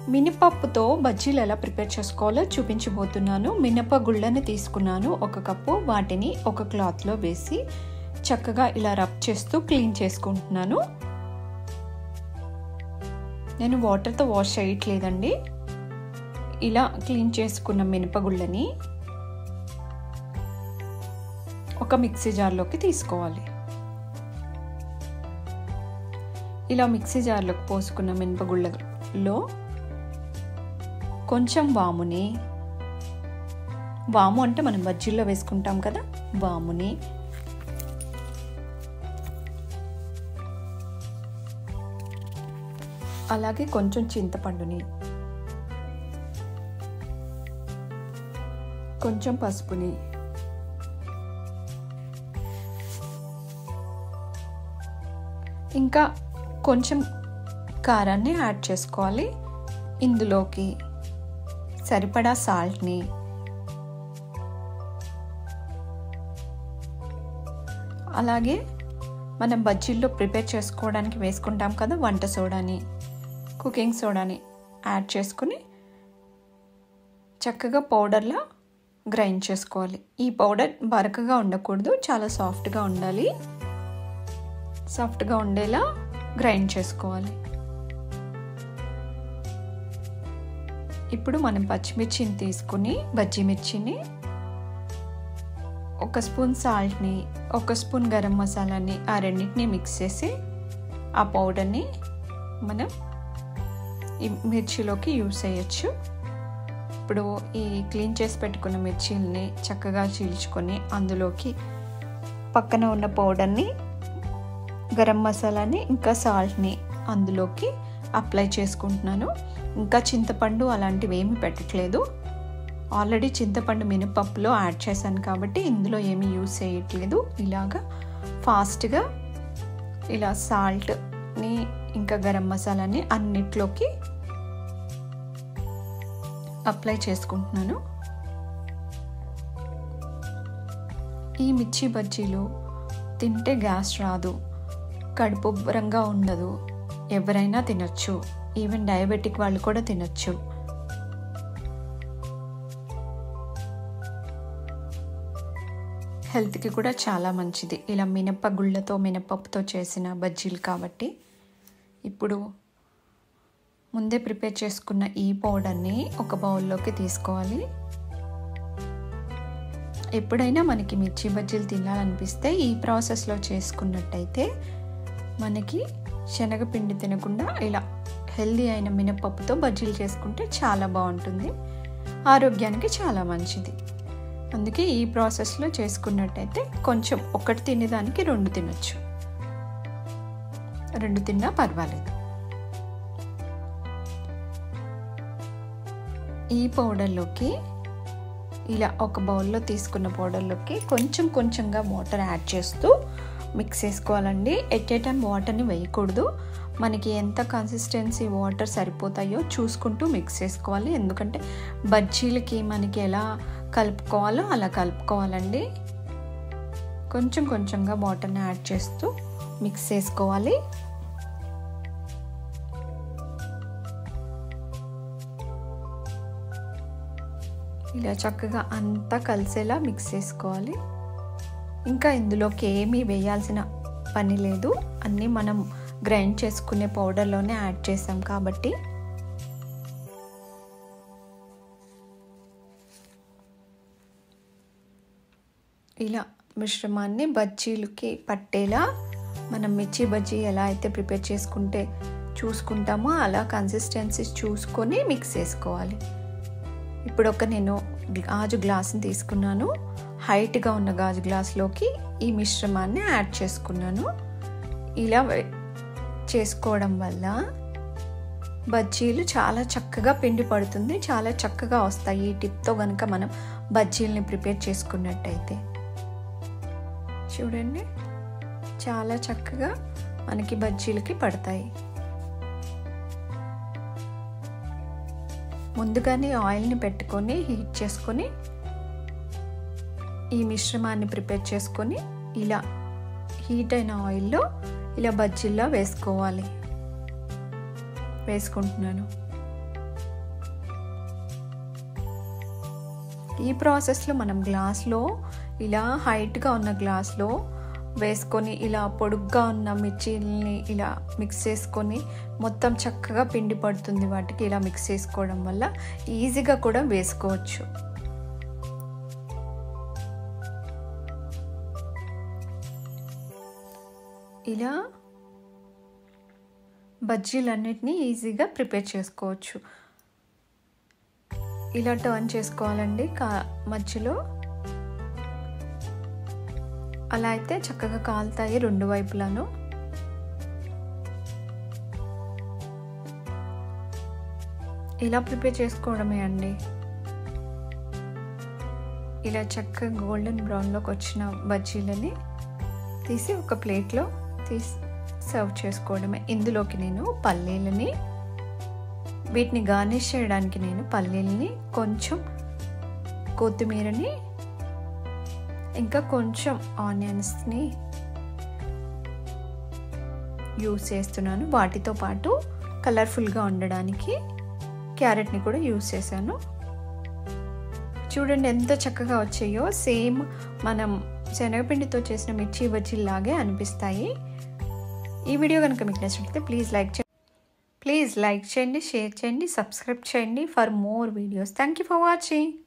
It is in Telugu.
మినపప్పుతో బజ్జీలు ఎలా ప్రిపేర్ చేసుకోవాలో చూపించబోతున్నాను మినప గుళ్ళని తీసుకున్నాను ఒక కప్పు వాటిని ఒక క్లాత్లో వేసి చక్కగా ఇలా రబ్ చేస్తూ క్లీన్ చేసుకుంటున్నాను నేను వాటర్తో వాష్ చేయట్లేదండి ఇలా క్లీన్ చేసుకున్న మినపగుళ్ళని ఒక మిక్సీ జార్లోకి తీసుకోవాలి ఇలా మిక్సీ జార్లోకి పోసుకున్న మినపగుళ్ళలో కొంచెం వాముని వాము అంటే మనం బజ్జీల్లో వేసుకుంటాం కదా వాముని అలాగే కొంచెం చింతపండుని కొంచెం పసుపుని ఇంకా కొంచెం కారాన్ని యాడ్ చేసుకోవాలి ఇందులోకి సరిపడా సాల్ట్ని అలాగే మనం బజ్జీల్లో ప్రిపేర్ చేసుకోవడానికి వేసుకుంటాం కదా వంట సోడాని కుకింగ్ సోడాని యాడ్ చేసుకుని చక్కగా పౌడర్లా గ్రైండ్ చేసుకోవాలి ఈ పౌడర్ బరకగా ఉండకూడదు చాలా సాఫ్ట్గా ఉండాలి సాఫ్ట్గా ఉండేలా గ్రైండ్ చేసుకోవాలి ఇప్పుడు మనం పచ్చిమిర్చిని తీసుకుని బజ్జీ మిర్చిని ఒక స్పూన్ సాల్ట్ని ఒక స్పూన్ గరం మసాలాని ఆ రెండింటిని మిక్స్ చేసి ఆ పౌడర్ని మనం ఈ మిర్చిలోకి యూస్ చేయొచ్చు ఇప్పుడు ఈ క్లీన్ చేసి పెట్టుకున్న మిర్చిల్ని చక్కగా చీల్చుకొని అందులోకి పక్కన ఉన్న పౌడర్ని గరం మసాలాని ఇంకా సాల్ట్ని అందులోకి అప్లై చేసుకుంటున్నాను ఇంకా చింతపండు అలాంటివి ఏమీ పెట్టట్లేదు ఆల్రెడీ చింతపండు మినపప్పులో యాడ్ చేశాను కాబట్టి ఇందులో ఏమీ యూస్ చేయట్లేదు ఇలాగా ఫాస్ట్గా ఇలా సాల్ట్ని ఇంకా గరం మసాలాని అన్నిట్లోకి అప్లై చేసుకుంటున్నాను ఈ మిర్చి బజ్జీలు తింటే గ్యాస్ రాదు కడుపుబ్బరంగా ఉండదు ఎవరైనా తినచ్చు ఈవెన్ డయాబెటిక్ వాళ్ళు కూడా తినచ్చు హెల్త్కి కూడా చాలా మంచిది ఇలా మినప గుళ్ళతో మినపప్పుతో చేసిన బజ్జీలు కాబట్టి ఇప్పుడు ముందే ప్రిపేర్ చేసుకున్న ఈ పౌడర్ని ఒక బౌల్లోకి తీసుకోవాలి ఎప్పుడైనా మనకి మిర్చి బజ్జీలు తినాలనిపిస్తే ఈ ప్రాసెస్లో చేసుకున్నట్టయితే మనకి శనగపిండి తినకుండా ఇలా హెల్దీ అయిన మినపప్పుతో బజ్జీలు చేసుకుంటే చాలా బాగుంటుంది ఆరోగ్యానికి చాలా మంచిది అందుకే ఈ ప్రాసెస్లో చేసుకున్నట్టయితే కొంచెం ఒకటి తినేదానికి రెండు తినొచ్చు రెండు తిన్నా పర్వాలేదు ఈ పౌడర్లోకి ఇలా ఒక బౌల్లో తీసుకున్న పౌడర్లోకి కొంచెం కొంచెంగా వాటర్ యాడ్ చేస్తూ మిక్స్ చేసుకోవాలండి ఎట్ ఏ టైం వాటర్ని వేయకూడదు మనకి ఎంత కన్సిస్టెన్సీ వాటర్ సరిపోతాయో చూసుకుంటూ మిక్స్ చేసుకోవాలి ఎందుకంటే బజ్జీలకి మనకి ఎలా కలుపుకోవాలో అలా కలుపుకోవాలండి కొంచెం కొంచెంగా వాటర్ని యాడ్ చేస్తూ మిక్స్ చేసుకోవాలి ఇలా చక్కగా అంతా కలిసేలా మిక్స్ చేసుకోవాలి ఇంకా ఇందులోకి ఏమీ వేయాల్సిన పని లేదు అన్నీ మనం గ్రైండ్ చేసుకునే పౌడర్లోనే యాడ్ చేసాం కాబట్టి ఇలా మిశ్రమాన్ని బజ్జీలకి పట్టేలా మనం మిర్చి బజ్జీ ఎలా అయితే ప్రిపేర్ చేసుకుంటే చూసుకుంటామో అలా కన్సిస్టెన్సీ చూసుకొని మిక్స్ చేసుకోవాలి ఇప్పుడు ఒక నేను గాజు గ్లాస్ని తీసుకున్నాను హైట్గా ఉన్న గాజు గ్లాస్లోకి ఈ మిశ్రమాన్ని యాడ్ చేసుకున్నాను ఇలా చేసుకోవడం వల్ల బజ్జీలు చాలా చక్కగా పిండి పడుతుంది చాలా చక్కగా వస్తాయి ఈ టిప్తో కనుక మనం బజ్జీలని ప్రిపేర్ చేసుకున్నట్టయితే చూడండి చాలా చక్కగా మనకి బజ్జీలకి పడతాయి ముందుగానే ఆయిల్ని పెట్టుకొని హీట్ చేసుకొని ఈ మిశ్రమాన్ని ప్రిపేర్ చేసుకొని ఇలా హీట్ అయిన ఆయిల్లో ఇలా బజ్జీల్లో వేసుకోవాలి వేసుకుంటున్నాను ఈ ప్రాసెస్లో మనం గ్లాస్లో ఇలా హైట్గా ఉన్న గ్లాస్లో వేసుకొని ఇలా పొడుగ్గా ఉన్న మిర్చీలని ఇలా మిక్స్ చేసుకొని మొత్తం చక్కగా పిండి పడుతుంది వాటికి ఇలా మిక్స్ చేసుకోవడం వల్ల ఈజీగా కూడా వేసుకోవచ్చు ఇలా బజ్జీలన్నిటినీ ఈజీగా ప్రిపేర్ చేసుకోవచ్చు ఇలా టర్న్ చేసుకోవాలండి కా మధ్యలో అలా అయితే చక్కగా కాలుతాయి రెండు వైపులను ఇలా ప్రిపేర్ చేసుకోవడమే అండి ఇలా చక్కగా గోల్డెన్ బ్రౌన్లోకి వచ్చిన బజ్జీలని తీసి ఒక ప్లేట్లో తీసి సర్వ్ చేసుకోవడమే ఇందులోకి నేను పల్లీలని వీటిని గార్నిష్ చేయడానికి నేను పల్లీలని కొంచెం కొత్తిమీరని ఇంకా కొంచెం ఆనియన్స్ని యూస్ చేస్తున్నాను వాటితో పాటు కలర్ఫుల్గా ఉండడానికి క్యారెట్ని కూడా యూస్ చేశాను చూడండి ఎంత చక్కగా వచ్చాయో సేమ్ మనం శనగపిండితో చేసిన మిర్చి బజ్జీలాగే అనిపిస్తాయి ఈ వీడియో కనుక మీకు నచ్చినట్లయితే ప్లీజ్ లైక్ చేయండి ప్లీజ్ లైక్ చేయండి షేర్ చేయండి సబ్స్క్రైబ్ చేయండి for more videos thank you for watching